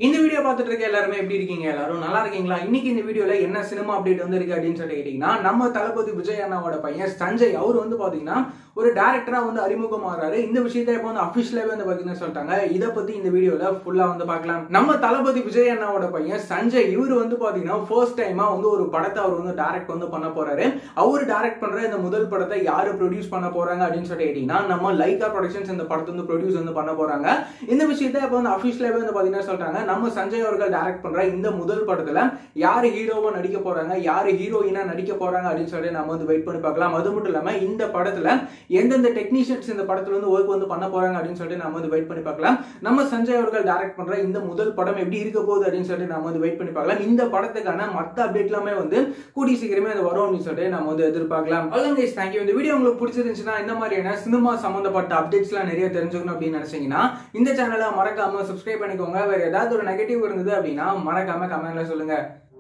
இந்த வீடியோ பார்த்துட்டு இருக்க எல்லாருமே எப்படி இருக்கீங்க எல்லாரும் நல்லா இருக்கீங்களா இன்னைக்கு இந்த வீடியோல என்ன சினிமா அப்டேட் வந்து இருக்கு அப்படின்னு சொல்லி கேட்டீங்கன்னா நம்ம தளபதி விஜய் அண்ணாவோட பையன் சஞ்சய் அவர் வந்து பாத்தீங்கன்னா ஒரு டேரக்டரா வந்து அறிமுகமாறாரு இந்த விஷயத்த இப்போ வந்து அபிஷியலாவே வந்து பாத்தீங்கன்னா சொல்லிட்டாங்க இதை பத்தி இந்த வீடியோல ஃபுல்லா வந்து பார்க்கலாம் நம்ம தளபதி விஜய் அண்ணாவோட பையன் சஞ்சய் இவர் வந்து பாத்தீங்கன்னா ஃபர்ஸ்ட் டைமா வந்து ஒரு படத்தை அவர் வந்து டைரக்ட் வந்து பண்ண போறாரு அவர் டைரக்ட் பண்ற இந்த முதல் படத்தை யாரு ப்ரொடியூஸ் பண்ண போறாங்க அப்படின்னு சொல்லி கேட்டீங்கன்னா நம்ம லைகா ப்ரொடக்ஷன்ஸ் இந்த படத்தை வந்து ப்ரொடியூஸ் வந்து பண்ண போறாங்க இந்த விஷயத்த இப்போ வந்து அபிஷியலாவே வந்து பாத்தீங்கன்னா சொல்லிட்டாங்க நம்ம சஞ்சய் அவர்கள் டைரக்ட் பண்ற இந்த முதல் படத்துல யாரு ஹீரோவா நடிக்க போறாங்க யாரு ஹீரோயினா நடிக்க போறாங்க அப்படின்னு சொல்லி நம்ம வந்து வெயிட் பண்ணி பார்க்கலாம் அது மட்டும் இல்லாம இந்த படத்துல எந்தெந்த டெக்னீஷியன்ஸ் இந்த படத்துல வந்து ஒர்க் வந்து பண்ண போறாங்க அப்படின்னு சொல்லிட்டு நம்ம வந்து வெயிட் பண்ணி பார்க்கலாம் நம்ம சஞ்சய் அவர்கள் டைரக்ட் பண்ற இந்த முதல் படம் எப்படி இருக்க போகுது அப்படின்னு சொல்லிட்டு நம்ம வந்து வெயிட் பண்ணி பார்க்கலாம் இந்த படத்துக்கான மத்த அப்டேட் எல்லாமே வந்து கூடி சீக்கிரமே அது வரும் அப்படின்னு சொல்லிட்டு நம்ம வந்து எதிர்பார்க்கலாம் அவ்வளோ கைஸ் தேங்க்யூ இந்த வீடியோ உங்களுக்கு பிடிச்சிருந்துச்சுன்னா இந்த மாதிரியான சினிமா சம்பந்தப்பட்ட அப்டேட்ஸ்லாம் நிறைய தெரிஞ்சுக்கணும் அப்படின்னு நினைச்சீங்கன்னா இந்த சேனலை மறக்காம சப்ஸ்கிரைப் பண்ணிக்கோங்க வேற ஏதாவது ஒரு நெகட்டிவ் இருந்தது அப்படின்னா மறக்காம கமெண்ட்ல சொல்லுங்க